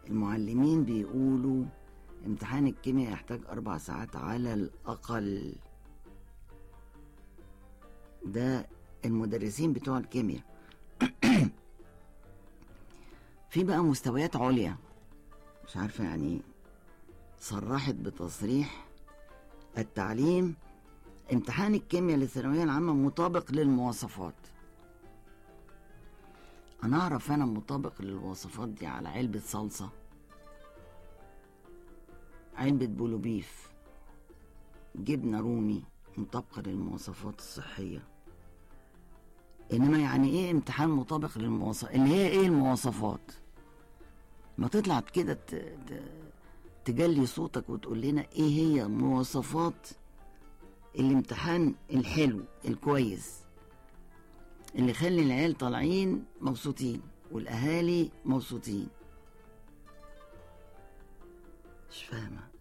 المعلمين بيقولوا امتحان الكيمياء يحتاج أربع ساعات على الأقل ده المدرسين بتوع الكيمياء في بقى مستويات عليا مش عارفة يعني إيه. صرحت بتصريح التعليم امتحان الكيمياء للثانوية العامة مطابق للمواصفات أنا أعرف أنا مطابق للمواصفات دي على علبة صلصة علبة بولوبيف جبنة رومي مطابقة للمواصفات الصحية إنما يعني إيه امتحان مطابق للمواصفات اللي هي إيه المواصفات ما تطلع كده ت- ت- تجلي صوتك وتقول لنا إيه هي مواصفات الامتحان الحلو الكويس اللي يخلي العيال طالعين مبسوطين والأهالي مبسوطين مش فاهمة